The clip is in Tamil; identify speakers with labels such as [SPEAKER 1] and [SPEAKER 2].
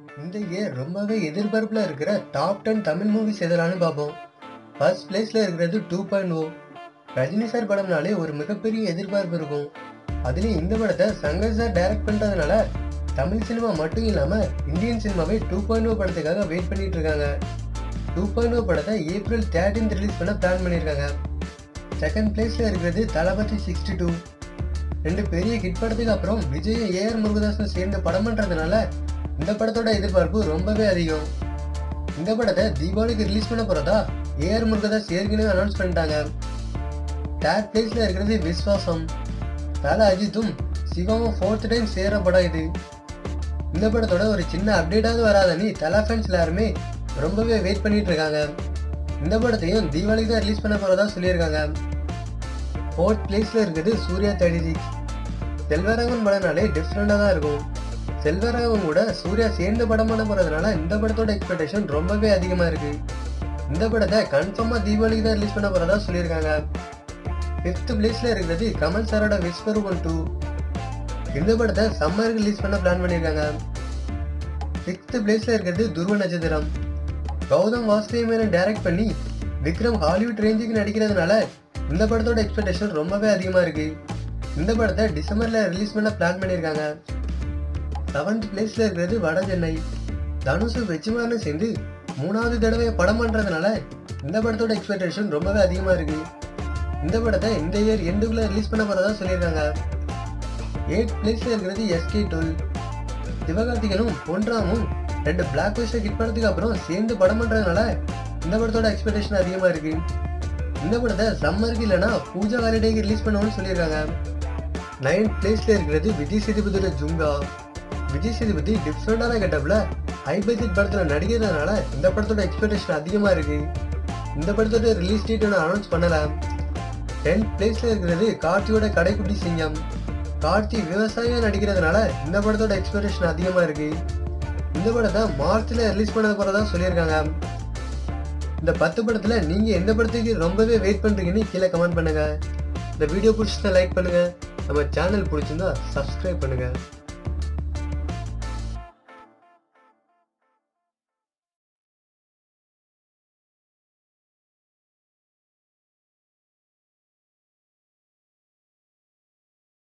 [SPEAKER 1] இந்த இயர் ரொம்பவே எதிர்பார்ப்புல இருக்கிற டாப் டென் தமிழ் மூவிஸ் எதலான்னு பார்ப்போம் ஃபர்ஸ்ட் பிளேஸ்ல இருக்கிறது two point O Rajini sir படம்னாலே ஒரு மிகப்பெரிய எதிர்பார்ப்பு இருக்கும் அதுலயும் இந்த படத்தை சங்கர் சார் டைரக்ட் பண்றதுனால தமிழ் சினிமா மட்டும் இல்லாம இந்தியன் சினிமாவே டூ பாயிண்ட் ஓ படத்துக்காக வெயிட் பண்ணிட்டு இருக்காங்க டூ பாயிண்ட் ஓ படத்தை ஏப்ரல் தேர்ட்டீன்த் ரிலீஸ் பண்ண பிளான் பண்ணியிருக்காங்க செகண்ட் பிளேஸ்ல இருக்கிறது தளபதி சிக்ஸ்டி டூ ரெண்டு பெரிய ஹிட் படத்துக்கு அப்புறம் விஜய் ஏஆர் முருகதாஸும் சேர்ந்து படம் பண்றதுனால இந்த படத்தோட எதிர்பார்ப்பு ரொம்பவே அதிகம் இந்த படத்தை தீபாவளிக்கு ரிலீஸ் பண்ண போறதா ஏஆர் முருகதாஸ் ஏற்கனவே அனௌன்ஸ் பண்ணிட்டாங்க தேர்ட் பிளேஸ்ல இருக்கிறது விஸ்வாசம் தல அஜித்தும் சிவாவும் ஃபோர்த் டைம் சேர்ற படம் இது இந்த படத்தோட ஒரு சின்ன அப்டேட்டாவது வராதனி தலா ஃபேன்ஸ் எல்லாருமே ரொம்பவே வெயிட் பண்ணிட்டு இருக்காங்க இந்த படத்தையும் தீபாவளிக்கு தான் ரிலீஸ் பண்ண போறதா சொல்லியிருக்காங்க ஃபோர்த் பிளேஸ்ல இருக்குது சூர்யா தேர்ட்டி சிக்ஸ் செல்வராகவன் படம்னாலே டிஃப்ரெண்டாக தான் இருக்கும் செல்வராகவன் கூட சூர்யா சேர்ந்து படம் பண்ண போறதுனால இந்த படத்தோட எக்ஸ்பெக்டேஷன் ரொம்பவே அதிகமா இருக்கு இந்த படத்தை கன்ஃபார்மா தீபாவளிக்கு தான் ரிலீஸ் பண்ண போறதா சொல்லியிருக்காங்க ஃபிஃப்த் பிளேஸ்ல இருக்கிறது கமல் சாரோட விஸ்வரூபம் டூ இந்த படத்தை சம்மருக்கு ரிலீஸ் பண்ண பிளான் பண்ணியிருக்காங்க சிக்ஸ்த் பிளேஸ்ல இருக்கிறது துருவ நட்சத்திரம் கௌதம் வாசுதேவ் டைரக்ட் பண்ணி விக்ரம் ஹாலிவுட் ரேஞ்சுக்கு நடிக்கிறதுனால இந்த படத்தோட எக்ஸ்பெக்டேஷன் ரொம்பவே அதிகமா இருக்கு இந்த படத்தை டிசம்பர்ல ரிலீஸ் பண்ண பிளான் பண்ணியிருக்காங்க செவன்த் பிளேஸ்ல இருக்கிறது வட சென்னை தனுஷு வெச்சுமாரனும் சேர்ந்து மூணாவது தடவை படம் பண்றதுனால இந்த படத்தோட எக்ஸ்பெக்டேஷன் ரொம்பவே அதிகமா இருக்கு இந்த படத்தை இந்த இயர் எண்டுக்குள்ள ரிலீஸ் பண்ண போறதா சொல்லியிருக்காங்க எயிட் பிளேஸ்ல இருக்கிறது எஸ்கே டுவெல் சிவகார்த்திகனும் பொன்ராமும் ரெண்டு பிளாக் பஸ்டர் ஹிட் படத்துக்கு அப்புறம் சேர்ந்து படம் பண்றதுனால இந்த படத்தோட எக்ஸ்பெக்டேஷன் அதிகமா இருக்கு இந்த படத்தை சம்மருக்கு இல்லைன்னா பூஜா ஹாலிடேக்கு ரிலீஸ் பண்ணுவோம்னு சொல்லியிருக்காங்க நைன்த் பிளேஸ்ல இருக்கிறது விஜய் சேதுபதியோட ஜுங்கா விஜய் சேதுபதி டிஃப்ரெண்டான கெட்டப்ல ஹை பட்ஜெட் படத்துல நடிக்கிறதுனால இந்த படத்தோட எக்ஸ்பெக்டேஷன் அதிகமா இருக்கு இந்த படத்தோட ரிலீஸ் டேட் ஒன்று அனௌன்ஸ் பண்ணல டென்த் பிளேஸ்ல இருக்கிறது கார்த்தியோட கடைக்குட்டி சிங்கம் கார்த்தி விவசாயியா நடிக்கிறதுனால இந்த படத்தோட எக்ஸ்பெக்டேஷன் அதிகமா இருக்கு இந்த படத்தை மார்ச்ல ரிலீஸ் பண்ண போறதா சொல்லியிருக்காங்க இந்த பத்து படத்துல நீங்க எந்த படத்துக்கு ரொம்பவே வெயிட் பண்றீங்கன்னு கீழே கமெண்ட் பண்ணுங்க இந்த வீடியோ பிடிச்சிருந்தா லைக் பண்ணுங்க நம்ம சேனல் பிடிச்சிருந்தா சப்ஸ்கிரைப் பண்ணுங்க